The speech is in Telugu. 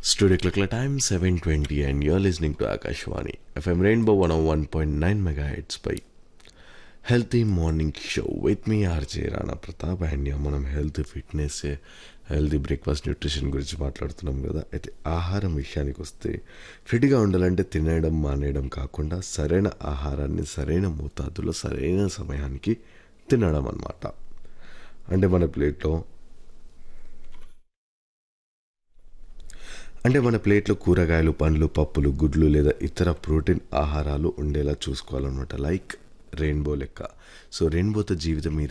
Studio Click time 720 and you're listening to Akashwani FM Rainbow 101.9 megahertz by healthy morning show with మీ ఆర్జే రాణా ప్రతాప్ అండ్ మనం health fitness healthy breakfast nutrition గురించి మాట్లాడుతున్నాం కదా అయితే ఆహారం విషయానికి వస్తే ఫిట్గా ఉండాలంటే తినడం మానేయడం కాకుండా సరైన ఆహారాన్ని సరైన మోతాదులో సరైన సమయానికి తినడం అన్నమాట అంటే మన ప్లేట్లో అంటే మన ప్లేట్లో కూరగాయలు పండ్లు పప్పులు గుడ్లు లేదా ఇతర ప్రోటీన్ ఆహారాలు ఉండేలా చూసుకోవాలన్నమాట లైక్ రెయిన్బో లెక్క సో రెయిన్బోతో జీవితం మీ